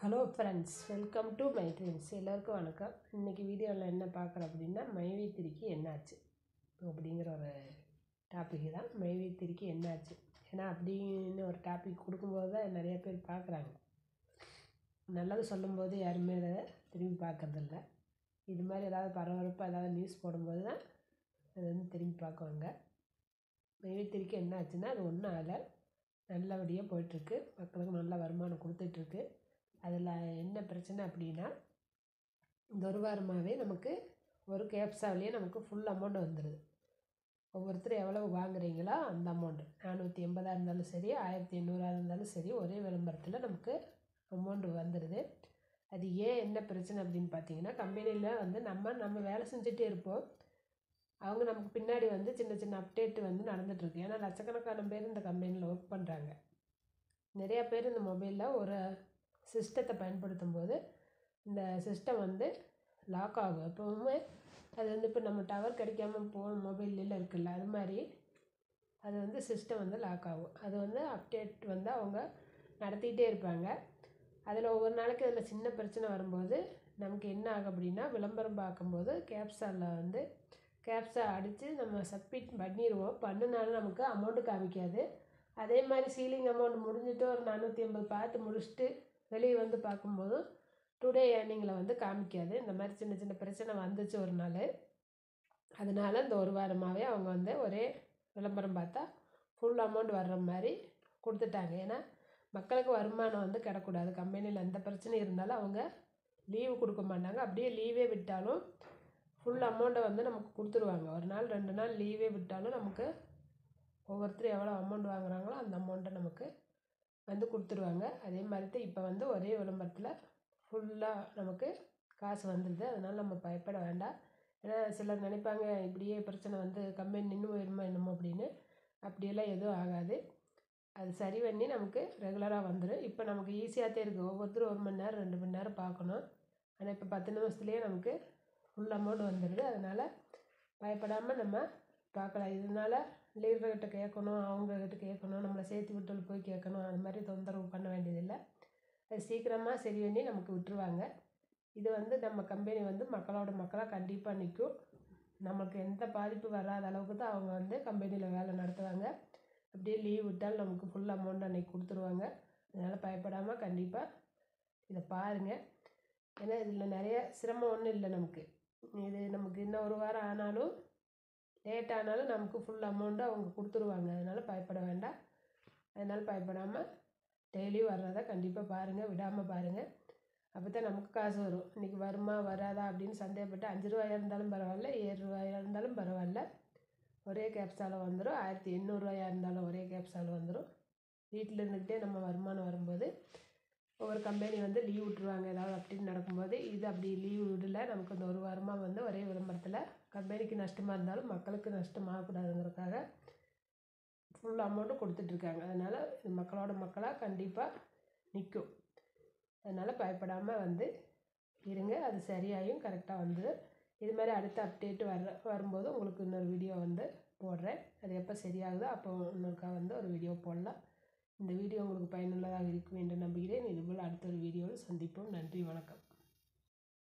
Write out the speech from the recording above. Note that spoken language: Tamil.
hello friends welcome to my dreams எல்லோருக்கும் வணக்கம் இன்றைக்கி வீடியோவில் என்ன பார்க்குறோம் அப்படின்னா மைவித்திரிக்கு என்னாச்சு அப்படிங்கிற ஒரு டாபிக் தான் மைவித்திரிக்கு என்னாச்சு ஏன்னா அப்படின்னு ஒரு டாபிக் கொடுக்கும்போது தான் நிறைய பேர் பார்க்குறாங்க நல்லது சொல்லும்போது யாருமே அதை திரும்பி பார்க்கறதில்ல இது மாதிரி ஏதாவது பரபரப்பாக ஏதாவது நியூஸ் போடும்போது தான் அது வந்து திரும்பி பார்க்குவாங்க மைவித்திரிக்கு என்ன ஆச்சுன்னா அது ஒன்றும் ஆகலை நல்லபடியாக போயிட்டுருக்கு மக்களுக்கு நல்ல வருமானம் கொடுத்துட்ருக்கு அதில் என்ன பிரச்சனை அப்படின்னா இந்த ஒரு வாரமாகவே நமக்கு ஒரு கேப்ஸாவிலேயே நமக்கு ஃபுல் அமௌண்ட் வந்துடுது ஒவ்வொருத்தரும் எவ்வளவு வாங்குறீங்களோ அந்த அமௌண்ட்டு நானூற்றி எண்பதாக இருந்தாலும் சரி ஆயிரத்தி எண்ணூறாக இருந்தாலும் சரி ஒரே விளம்பரத்தில் நமக்கு அமௌண்ட் வந்துடுது அது ஏன் என்ன பிரச்சனை அப்படின்னு பார்த்தீங்கன்னா கம்பெனியில் வந்து நம்ம நம்ம வேலை செஞ்சுட்டே இருப்போம் அவங்க நமக்கு பின்னாடி வந்து சின்ன சின்ன அப்டேட் வந்து நடந்துகிட்ருக்கு ஏன்னா லட்சக்கணக்கான பேர் இந்த கம்பெனியில் ஒர்க் பண்ணுறாங்க நிறையா பேர் இந்த மொபைலில் ஒரு சிஸ்டத்தை பயன்படுத்தும் போது இந்த சிஸ்டம் வந்து லாக் ஆகும் எப்போவுமே அது வந்து இப்போ நம்ம டவர் கிடைக்காம போன மொபைல்லாம் இருக்குல்ல அது மாதிரி அது வந்து சிஸ்டம் வந்து லாக் ஆகும் அது வந்து அப்டேட் வந்து அவங்க நடத்திக்கிட்டே இருப்பாங்க அதில் ஒவ்வொரு நாளைக்கு அதில் சின்ன பிரச்சனை வரும்போது நமக்கு என்ன ஆகும் அப்படின்னா விளம்பரம் பார்க்கும்போது கேப்சாவில் வந்து கேப்ஸா அடித்து நம்ம சப்மிட் பண்ணிடுவோம் பண்ணினாலும் நமக்கு அமௌண்ட்டு காமிக்காது அதே மாதிரி சீலிங் அமௌண்ட் முடிஞ்சிட்டு ஒரு நானூற்றி ஐம்பது பார்த்து முடிச்சுட்டு வெளியே வந்து பார்க்கும்போதும் டுடே ஏர்னிங்கில் வந்து காமிக்காது இந்த மாதிரி சின்ன சின்ன பிரச்சனை வந்துச்சு ஒரு நாள் அதனால இந்த ஒரு வாரமாகவே அவங்க வந்து ஒரே விளம்பரம் பார்த்தா ஃபுல் அமௌண்ட் வர்ற மாதிரி கொடுத்துட்டாங்க ஏன்னா மக்களுக்கு வருமானம் வந்து கிடக்கூடாது கம்பெனியில் எந்த பிரச்சனையும் இருந்தாலும் அவங்க லீவு கொடுக்க மாட்டாங்க அப்படியே லீவே விட்டாலும் ஃபுல் அமௌண்ட்டை வந்து நமக்கு கொடுத்துருவாங்க ஒரு நாள் ரெண்டு நாள் லீவே விட்டாலும் நமக்கு ஒவ்வொருத்தரும் எவ்வளோ அமௌண்ட் வாங்குறாங்களோ அந்த அமௌண்ட்டை நமக்கு வந்து கொடுத்துருவாங்க அதே மாதிரி தான் இப்போ வந்து ஒரே விளம்பரத்தில் ஃபுல்லாக நமக்கு காசு வந்துடுது அதனால் நம்ம பயப்பட வேண்டாம் ஏன்னா சிலர் நினைப்பாங்க இப்படியே பிரச்சனை வந்து கம்பெனி நின்று போயிருமா என்னமோ அப்படின்னு அப்படியெல்லாம் எதுவும் ஆகாது அது சரி பண்ணி நமக்கு ரெகுலராக வந்துடும் இப்போ நமக்கு ஈஸியாக தான் இருக்குது ஒவ்வொருத்தரும் ஒரு மணி நேரம் ரெண்டு மணி நேரம் பார்க்கணும் ஆனால் இப்போ பத்து நிமிஷத்துலேயே நமக்கு ஃபுல் அமௌண்ட் வந்துடுது அதனால் பயப்படாமல் நம்ம பார்க்கலாம் இதனால் லீடர்கிட்ட கேட்கணும் அவங்கக்கிட்ட கேட்கணும் நம்மளை சேர்த்து விட்டு போய் கேட்கணும் அது மாதிரி தொந்தரவு பண்ண வேண்டியதில்லை அது சீக்கிரமாக சரி பண்ணி நமக்கு விட்டுருவாங்க இது வந்து நம்ம கம்பெனி வந்து மக்களோட மக்களாக கண்டிப்பாக நிற்கும் நமக்கு எந்த பாதிப்பு வராத அளவுக்கு தான் அவங்க வந்து கம்பெனியில் வேலை நடத்துவாங்க அப்படியே லீவ் விட்டாலும் நமக்கு ஃபுல் அமௌண்ட் அன்றைக்கி கொடுத்துருவாங்க அதனால் பயப்படாமல் கண்டிப்பாக இதை பாருங்கள் ஏன்னா இதில் நிறைய சிரமம் ஒன்றும் இல்லை நமக்கு இது நமக்கு இன்னும் ஒரு வாரம் ஆனாலும் லேட் ஆனாலும் நமக்கு ஃபுல் அமௌண்ட்டு அவங்க கொடுத்துருவாங்க அதனால் பயப்பட வேண்டாம் அதனால் பயப்படாமல் டெய்லி வர்றதை கண்டிப்பாக பாருங்கள் விடாமல் பாருங்கள் அப்போ தான் நமக்கு காசு வரும் இன்றைக்கி வருமா வராதா அப்படின்னு சந்தேகப்பட்டு அஞ்சு ரூபாயாக இருந்தாலும் பரவாயில்ல ஏழு ரூபாயாக இருந்தாலும் பரவாயில்ல ஒரே கேப்ஸால் வந்துடும் ஆயிரத்தி எண்ணூறுரூவாயாக இருந்தாலும் ஒரே கேப்ஸால் வந்துடும் வீட்டில் இருந்துக்கிட்டே நம்ம வருமானம் வரும்போது ஒவ்வொரு கம்பெனி வந்து லீவ் விட்ருவாங்க ஏதாவது அப்படின்னு நடக்கும்போது இது அப்படி லீவ் விடல நமக்கு இந்த ஒரு வாரமாக வந்து ஒரே விளம்பரத்தில் கம்பெனிக்கு நஷ்டமாக இருந்தாலும் மக்களுக்கு நஷ்டமாகக்கூடாதுங்கிறதுக்காக ஃபுல் அமௌண்ட்டும் கொடுத்துட்ருக்காங்க அதனால் இது மக்களோட மக்களாக கண்டிப்பாக நிற்கும் அதனால் பயப்படாமல் வந்து இருங்க அது சரியாயும் கரெக்டாக வந்துடும் இது மாதிரி அடுத்த அப்டேட் வர்ற வரும்போது உங்களுக்கு இன்னொரு வீடியோ வந்து போடுறேன் அது எப்போ சரியாகுதோ அப்போ இன்னொருக்கா வந்து ஒரு வீடியோ போடலாம் இந்த வீடியோ உங்களுக்கு பயனுள்ளதாக இருக்கும் என்று நம்புகிறேன் இதுபோல் அடுத்த ஒரு வீடியோவில் சந்திப்போம் நன்றி வணக்கம்